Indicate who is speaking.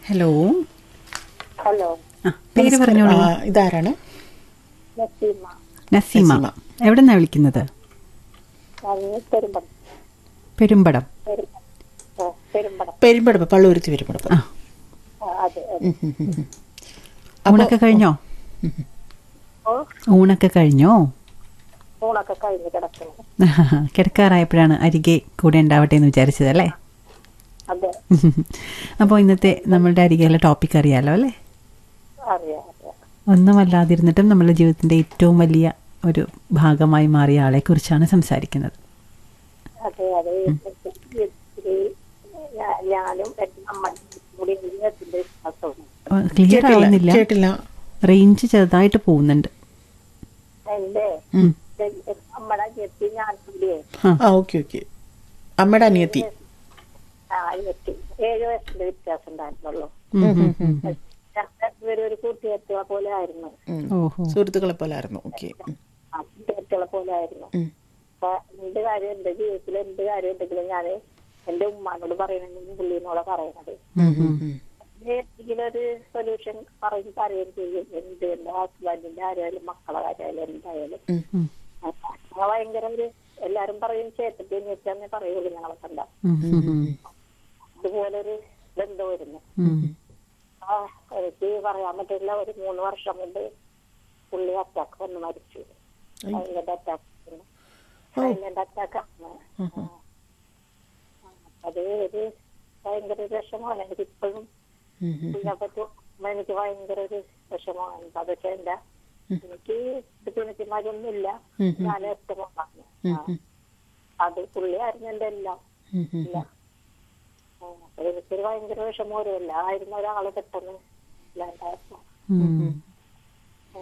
Speaker 1: Hello
Speaker 2: hello
Speaker 1: ആ പേര് പറഞ്ഞോളൂ
Speaker 3: ആ, ഇതാരാണ്
Speaker 2: നസീമ
Speaker 1: നസീമ
Speaker 3: നസീമ.
Speaker 1: എവിടെ നിന്നാണ് വിളിക്കുന്നത്
Speaker 2: ഞാൻ പെരുമ്പടം
Speaker 1: പെരുമ്പടം
Speaker 2: പെരുമ്പടം ഓ, പെരുമ്പടം
Speaker 3: പെരുമ്പടപ്പ് പള്ളുരുത്തി പെരുമ്പടപ്പ്
Speaker 1: ആ
Speaker 2: ആ, അതെ അതെ
Speaker 1: ഊണൊക്കെ കഴിഞ്ഞോ
Speaker 2: ഓ
Speaker 1: ഊണൊക്കെ കഴിഞ്ഞോ
Speaker 2: ഊണൊക്കെ കഴിഞ്ഞ് കിടക്കുന്നു
Speaker 1: കിടക്കാറായപ്പോഴാണ് അരികെ കൂടെ ഉണ്ടാവട്ടെ എന്ന് വിചാരിച്ചതല്ലേ
Speaker 2: അതെ
Speaker 1: അപ്പോൾ ഇന്നത്തെ നമ്മളുടെ അരികെയുള്ള ടോപ്പിക് അറിയാലോ അല്ലേ
Speaker 2: അറിയാം അറിയാം
Speaker 1: ഒന്നുമല്ലാതിരുന്നിട്ടും നമ്മുടെ ജീവിതത്തിൻ്റെ ഏറ്റവും വലിയ ഒരു ഭാഗമായി മാറിയ ആളെക്കുറിച്ചാണ് സംസാരിക്കുന്നത്
Speaker 2: അതെ അതെ ഇത്തിരി ഞാ- ഞാനും എൻ്റെ അമ്മയും കൂടി ജീവിതത്തിന്റെ വിശ്വാസവും
Speaker 1: ക്ലിയർ
Speaker 3: കേട്ടില്ല
Speaker 1: ആവുന്നില്ല
Speaker 3: കേട്ടില്ല
Speaker 1: റേഞ്ച് ചെറുതായിട്ട് പോകുന്നുണ്ട്
Speaker 2: എന്റെ
Speaker 1: ഉം.
Speaker 2: നമ്മുടെ അനിയത്തി ഞാൻ കൂടിയേ
Speaker 1: ആ
Speaker 3: ആ ഓക്കെ ഓക്കെ അമ്മയുടെ അനിയത്തി
Speaker 2: ആ അനിയത്തി ഏഴ് വയസ്സിന്റെ വ്യത്യാസം ഉണ്ടായിരുന്നുള്ളൂ
Speaker 1: ഉം, ഉം, ഉം.
Speaker 2: രണ്ടുപേരും ഒരു കൂട്ടുകെട്ടുകളെ പോലെ ആയിരുന്നു
Speaker 3: ഉം.
Speaker 1: ഓഹോ
Speaker 3: സുഹൃത്തുക്കളെ പോലെ ആയിരുന്നു ഓക്കെ
Speaker 2: ആ കൂട്ടുകെട്ടുകളെ പോലെ ആയിരുന്നു അപ്പൊ എന്ത് കാര്യം എന്റെ ജീവിതത്തിൽ എന്ത് കാര്യം ഉണ്ടെങ്കിലും ഞാൻ എന്റെ ഉമ്മാനോട് പറയണമെങ്കിൽ പുള്ളിനോട് പറയണത് എന്തെങ്കിലും ഒരു സൊല്യൂഷൻ പറഞ്ഞ് പറയുകയും ചെയ്യും എന്ത് എന്റെ ഹസ്ബൻഡിന്റെ ആരായാലും മക്കളെ കാര്യമായാലും എന്തായാലും
Speaker 1: ഉം.
Speaker 2: ഞങ്ങൾ ഭയങ്കര ഒരു എല്ലാരും പറയും ചേട്ടത്തി അനിയത്തിന്നെ പറയുള്ളൂ ഞങ്ങളെ കണ്ട
Speaker 1: ഉം, ഉം, ഉം.
Speaker 2: അതുപോലൊരു ബന്ധമായിരുന്നു
Speaker 1: ഉം.
Speaker 2: ആ എനിക്ക് പറയാൻ പറ്റില്ല ഒരു മൂന്ന് വർഷം മുമ്പ് പുള്ളി അറ്റാക്ക് വന്ന് മരിച്ചു സൈലന്റ് അറ്റാക്ക് സൈലന്റ് അറ്റാക്ക് അത് ഒരു ഭയങ്കര ഒരു വിഷമമാണ് എനിക്ക് ഇപ്പോഴും ഇതിനെ പറ്റി എനിക്ക് ഭയങ്കര ഒരു വിഷമമാണ് അതൊക്കെ എന്റെ എനിക്ക് പിണച്ചിമാരൊന്നുമില്ല ഞാൻ ഏറ്റവും അത് പുള്ളിയായിരുന്നു എന്റെ എല്ലാം ഇല്ല ആ, അപ്പൊ എനിക്കൊരു ഭയങ്കര വിഷമം വരുമല്ല ആയിരുന്ന ഒരാള് പെട്ടെന്ന് ഇല്ലാണ്ടായപ്പോ
Speaker 1: ഉം.